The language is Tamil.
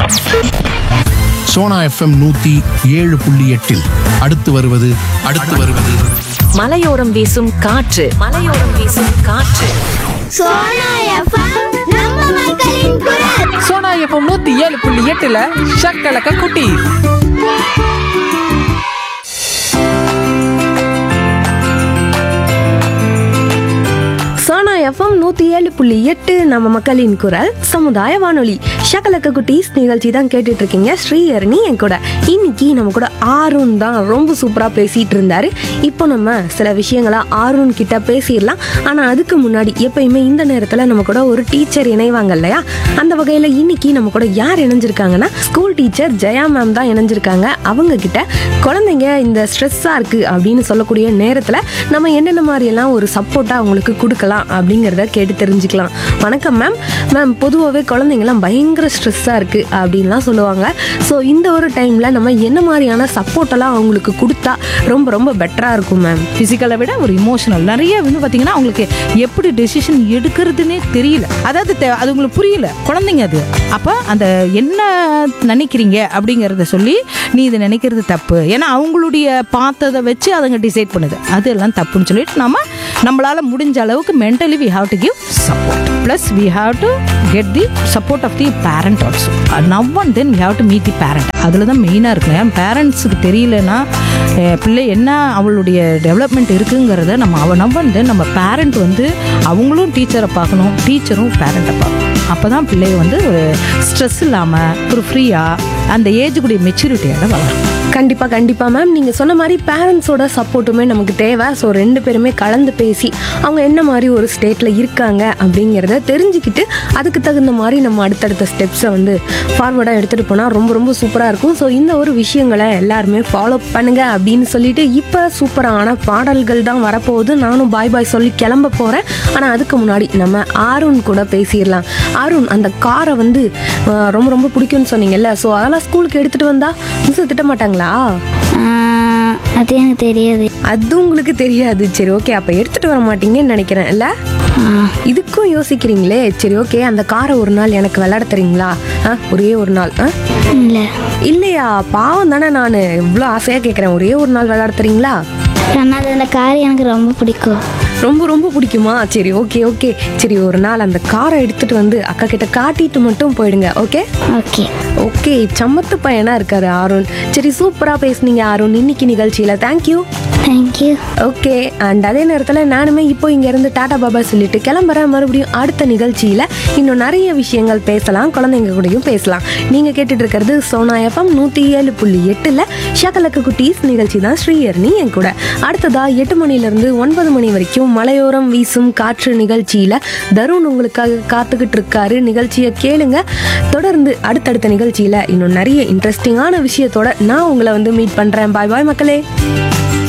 சோனா எஃப்எம் நூத்தி ஏழு புள்ளி எட்டில் அடுத்து வருவது அடுத்து வருவது மலையோரம் வீசும் காற்று மலையோரம் வீசும் காற்று சோனா எஃப்எம் நம்ம மக்களின் குரல் சோனா எஃப்எம் நூத்தி ஏழு புள்ளி எட்டுல ஷக்கலக்க குட்டி சோனா எஃப்எம் நூற்றி ஏழு புள்ளி எட்டு நம்ம மக்களின் குரல் சமுதாய வானொலி ஷகலக்க குட்டீஸ் நிகழ்ச்சி தான் கேட்டுட்டு இருக்கீங்க ஸ்ரீஹரணி என் கூட இன்னைக்கு நம்ம கூட ஆருண் தான் ரொம்ப சூப்பராக பேசிட்டு இருந்தாரு இப்போ நம்ம சில விஷயங்களை ஆருண் கிட்ட பேசிடலாம் ஆனால் அதுக்கு முன்னாடி எப்பயுமே இந்த நேரத்தில் நம்ம கூட ஒரு டீச்சர் இணைவாங்க இல்லையா அந்த வகையில் இன்னைக்கு நம்ம கூட யார் இணைஞ்சிருக்காங்கன்னா ஸ்கூல் டீச்சர் ஜெயா மேம் தான் இணைஞ்சிருக்காங்க அவங்க கிட்ட குழந்தைங்க இந்த ஸ்ட்ரெஸ்ஸாக இருக்குது அப்படின்னு சொல்லக்கூடிய நேரத்தில் நம்ம என்னென்ன மாதிரியெல்லாம் ஒரு சப்போர்ட்டாக அவங்களுக்கு கொடுக்கலாம் அப்படிங்கிறத கேட்டு தெரிஞ்சுக்கலாம் வணக்கம் மேம் மேம் பொதுவாகவே குழந்தைங்கலாம் பயங்கர ஸ்ட்ரெஸ்ஸாக இருக்குது அப்படின்லாம் சொல்லுவாங்க ஸோ இந்த ஒரு டைமில் நம்ம என்ன மாதிரியான சப்போர்ட்டெல்லாம் அவங்களுக்கு கொடுத்தா ரொம்ப ரொம்ப பெட்டராக இருக்கும் மேம் ஃபிசிக்கலை விட ஒரு இமோஷனல் நிறைய வந்து பார்த்தீங்கன்னா அவங்களுக்கு எப்படி டெசிஷன் எடுக்கிறதுனே தெரியல அதாவது தே- அது உங்களுக்கு புரியல குழந்தைங்க அது அப்போ அந்த என்ன நினைக்கிறீங்க அப்படிங்கிறத சொல்லி நீ இது நினைக்கிறது தப்பு ஏன்னா அவங்களுடைய பார்த்ததை வச்சு அதுங்க டிசைட் பண்ணுது அதெல்லாம் தப்புன்னு சொல்லிட்டு நம்ம நம்மளால முடிஞ்ச அளவுக்கு mentally we have to give support plus we have to get the support of the parent also now and then we have to meet the parent அதில் தான் மெயினாக இருக்கு ஏன் பேரண்ட்ஸுக்கு தெரியலனா அஹ் பிள்ளை என்ன அவளுடைய டெவலப்மெண்ட் இருக்குங்கிறத நம்ம அவ நம்ம வந்து நம்ம பேரண்ட் வந்து அவங்களும் டீச்சரை பார்க்கணும் டீச்சரும் பேரண்ட்டை பார்க்கணும் அப்போ தான் பிள்ளைய வந்து ஒரு ஸ்ட்ரெஸ் இல்லாமல் ஒரு ஃப்ரீயாக அந்த ஏஜுக்குடைய மெச்சூரிட்டியோட வளரும் கண்டிப்பாக கண்டிப்பாக மேம் நீங்கள் சொன்ன மாதிரி பேரண்ட்ஸோட சப்போர்ட்டுமே நமக்கு தேவை ஸோ ரெண்டு பேருமே கலந்து பேசி அவங்க என்ன மாதிரி ஒரு ஸ்டேட்டில் இருக்காங்க அப்படிங்கிறத தெரிஞ்சுக்கிட்டு அதுக்கு தகுந்த மாதிரி நம்ம அடுத்தடுத்த ஸ்டெப்ஸை வந்து ஃபார்வர்டாக எடுத்துகிட்டு போனால் ரொம்ப ரொம்ப சூப்பராக இருக்கும் ஸோ இந்த ஒரு விஷயங்களை எல்லாருமே ஃபாலோ பண்ணுங்க அப்படின்னு சொல்லிட்டு இப்போ சூப்பரான பாடல்கள் தான் வரப்போகுது நானும் பாய் பாய் சொல்லி கிளம்ப போகிறேன் ஆனால் அதுக்கு முன்னாடி நம்ம ஆருண் கூட பேசிடலாம் ஆருண் அந்த காரை வந்து அஹ், ரொம்ப ரொம்ப பிடிக்கும்னு சொன்னீங்கல்ல ஸோ அதெல்லாம் ஸ்கூலுக்கு எடுத்துகிட்டு வந்தா மிஸ் திட்ட மாட்டாங்களா ஆஹ், அது எனக்கு தெரியாது அது உங்களுக்கு தெரியாது சரி ஓகே அப்போ எடுத்துகிட்டு வர மாட்டீங்கன்னு நினைக்கிறேன் இல்லை இதுக்கும் யோசிக்கிறீங்களே சரி ஓகே அந்த காரை ஒரு நாள் எனக்கு விளையாட தரீங்களா ஆ ஒரே ஒரு நாள் ஆ இல்லை இல்லையா பாவம் தானே நான் இவ்வளோ ஆசையாக கேட்குறேன் ஒரே ஒரு நாள் விளையாட தரீங்களா ஆனால் அந்த கார் எனக்கு ரொம்ப பிடிக்கும் ரொம்ப ரொம்ப பிடிக்குமா சரி ஓகே ஓகே சரி ஒரு நாள் அந்த காரை எடுத்துட்டு வந்து அக்கா கிட்ட காட்டிட்டு மட்டும் போயிடுங்க ஓகே ஓகே ஓகே சமத்து பையனா இருக்காரு அருண் சரி சூப்பரா பேசுனீங்க அருண் இன்னைக்கு நிகழ்ச்சியில தேங்க்யூ தேங்க்யூ ஓகே அண்ட் அதே நேரத்தில் நானுமே இப்போ இங்கேருந்து டாடா பாபா சொல்லிட்டு கிளம்புறேன் மறுபடியும் அடுத்த நிகழ்ச்சியில் இன்னும் நிறைய விஷயங்கள் பேசலாம் குழந்தைங்க கூடயும் பேசலாம் நீங்கள் கேட்டுட்டு இருக்கிறது சோனா எஃப்எம் நூற்றி ஏழு புள்ளி எட்டில் ஷகலக்கு குட்டீஸ் நிகழ்ச்சி தான் ஸ்ரீயர்னி என் கூட அடுத்ததா எட்டு மணிலேருந்து ஒன்பது மணி வரைக்கும் மலையோரம் வீசும் காற்று நிகழ்ச்சியில் தருண் உங்களுக்காக காத்துக்கிட்டு இருக்காரு நிகழ்ச்சியை கேளுங்க தொடர்ந்து அடுத்தடுத்த நிகழ்ச்சியில் இன்னும் நிறைய இன்ட்ரெஸ்டிங்கான விஷயத்தோட நான் உங்களை வந்து மீட் பண்ணுறேன் பாய் பாய் மக்களே